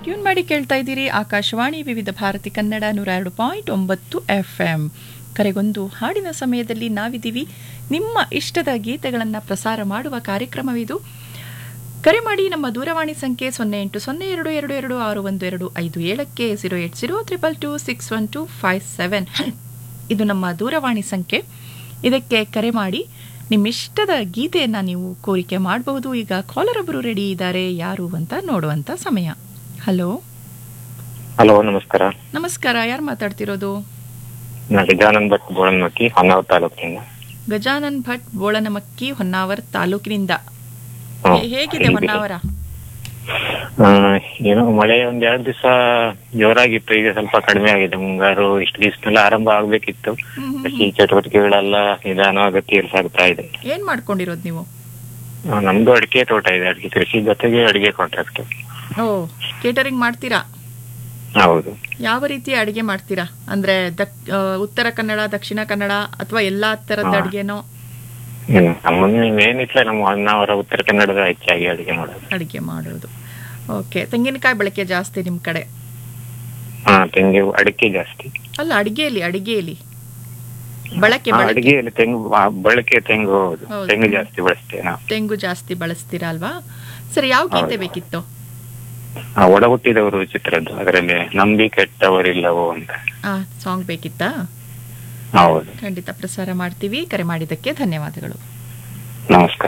Tune ಮಾಡಿ ಕೇಳ್ತಾ ಇದ್ದೀರಿ ಆಕಾಶವಾಣಿ ವಿವಿಧ ಭಾರತಿ ಕನ್ನಡ ನೂರ ಎರಡು ಪಾಯಿಂಟ್ ಒಂಬತ್ತು ಎಫ್ ಎಂ ಕರೆಗೊಂದು ಹಾಡಿನ ಸಮಯದಲ್ಲಿ ನಾವಿದ್ದೀವಿ ನಿಮ್ಮ ಇಷ್ಟದ ಗೀತೆಗಳನ್ನು ಪ್ರಸಾರ ಮಾಡುವ ಕಾರ್ಯಕ್ರಮವಿದು ಕರೆ ಮಾಡಿ ನಮ್ಮ ದೂರವಾಣಿ ಸಂಖ್ಯೆ ಸೊನ್ನೆ ಎಂಟು ಸೊನ್ನೆ ಎರಡು ಎರಡು ಎರಡು ಆರು ಒಂದು ಎರಡು ಐದು ಏಳಕ್ಕೆ zero eight zero triple two six one two five seven ಇದು ನಮ್ಮ ದೂರವಾಣಿ ಸಂಖ್ಯೆ ಇದಕ್ಕೆ ಕರೆ ಮಾಡಿ ನಿಮ್ಮಿಷ್ಟದ ಗೀತೆಯನ್ನು ನೀವು ಕೋರಿಕೆ ಮಾಡಬಹುದು ಈಗ ಕಾಲರ್ ಒಬ್ಬರು ರೆಡಿ ಇದ್ದಾರೆ ಯಾರು ಅಂತ ನೋಡುವಂಥ ಸಮಯ ಹಲೋ ಹಲೋ ನಮಸ್ಕಾರ ನಮಸ್ಕಾರ ಯಾರು ಮಾತಾಡ್ತಿರೋದು ನಾನು ಗಜಾನಂದ್ ಭಟ್ ಬೋಳನ್ಮಕ್ಕಿ ಹೊನ್ನಾವರ ತಾಲೂಕಿನಿಂದ ಗಜಾನನ್ ಭಟ್ ಬೋಳನಮಕ್ಕಿ ಹೊನ್ನಾವರ ತಾಲೂಕಿನಿಂದ ಹ್ಮ್. ಹೇ- ಹೇಗಿದೆ ಹೊನ್ನಾವರ ಆ, ಏನೋ ಮಳೆ ಒಂದ್ ಎರಡ್ ದಿವಸ ಜೋರಾಗಿತ್ತು ಈಗ ಸ್ವಲ್ಪ ಕಡಿಮೆ ಆಗಿದೆ ಮುಂಗಾರು ಇಷ್ಟು ದಿವಸನೆಲ್ಲ ಆರಂಭ ಆಗ್ಬೇಕಿತ್ತು ಹ್ಮ್, ಹ್ಮ್, ಕೃಷಿ ಚಟುವಟಿಕೆಗಳೆಲ್ಲ ನಿಧಾನವಾಗಿ ತೀರ್ಸಾಗ್ತಾ ಇದೆ ಏನ್ ಮಾಡ್ಕೊಂಡಿರೋದು ನೀವು ಆ, ನಮ್ದು ಅಡಿಕೆ ತೋಟ ಇದೆ ಅಡಿಕೆ ಕೃಷಿ ಜೊತೆಗೆ ಅಡಿಗೆ ಕಾಂಟ್ರಾಕ್ಟ್ ಓ ಕೇಟರಿಂಗ್ ಮಾಡ್ತೀರಾ ಹೌದು ಯಾವ ರೀತಿ ಅಡಿಗೆ ಮಾಡ್ತೀರಾ ಅಂದ್ರೆ ದಕ್ ಆ, ಉತ್ತರ ಕನ್ನಡ ದಕ್ಷಿಣ ಕನ್ನಡ ಅಥವಾ ಎಲ್ಲಾ ತರದ ಹಾ. ಅಡಿಗೆನೋ ಏನು, ನಮ್ಮನ್ನ ಏನಿಲ್ಲ ನಮ್ಮ ಹೊನ್ನಾವರ ಉತ್ತರ ಕನ್ನಡದ ಹೆಚ್ಚಾಗಿ ಅಡಿಗೆ ಮಾಡೋದು ಅಡಿಗೆ ಮಾಡೋದು ಓಕೆ ತೆಂಗಿನಕಾಯಿ ಬಳಕೆ ಜಾಸ್ತಿ ನಿಮ್ ಕಡೆ ಹಾ ತೆಂಗು ಅಡಿಕೆ ಜಾಸ್ತಿ ಅಲ್ಲ ಅಡಿಗೆಯಲ್ಲಿ ಅಡಿಗೆಯಲ್ಲಿ ಬಳಕೆ ಆ, ಬಳಕೆ ಅಡಿಗೆಯಲ್ಲಿ ತೆಂಗು ಆ, ಬಳಕೆ ತೆಂಗು ಹೌದು ಹೌದು. ತೆಂಗು ಜಾಸ್ತಿ ಬಳಸ್ತೇವೆ ನಾವು ತೆಂಗು ಜಾಸ್ತಿ ಬಳಸ್ತೀರಾ ಅಲ್ವಾ ಸರಿ ಯಾವ ಗೀತೆ ಹೌದು. ಬೇಕಿತ್ತು ಆ, ಒಡ ಹುಟ್ಟಿದವರು ಚಿತ್ರದ್ದು ಅದರಲ್ಲಿ ನಂಬಿ ಕೆಟ್ಟವರಿಲ್ಲವೋ ಅಂತ ಆ ಸಾಂಗ್ ಬೇಕಿತ್ತಾ ಹೌದು ಖಂಡಿತ ಪ್ರಸಾರ ಮಾಡ್ತೀವಿ ಕರೆ ಮಾಡಿದ್ದಕ್ಕೆ ಧನ್ಯವಾದಗಳು ನಮಸ್ಕಾರ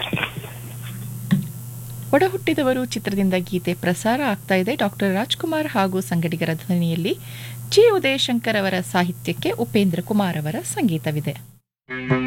ಒಡ ಹುಟ್ಟಿದವರು ಚಿತ್ರದಿಂದ ಗೀತೆ ಪ್ರಸಾರ ಆಗ್ತಾ ಇದೆ ಡಾಕ್ಟರ್ ರಾಜ್ಕುಮಾರ್ ಹಾಗೂ ಸಂಗಡಿಗರ ಧ್ವನಿಯಲ್ಲಿ ಜಿ ಉದಯಶಂಕರ್ ಅವರ ಸಾಹಿತ್ಯಕ್ಕೆ ಉಪೇಂದ್ರ ಕುಮಾರ್ ಅವರ ಸಂಗೀತವಿದೆ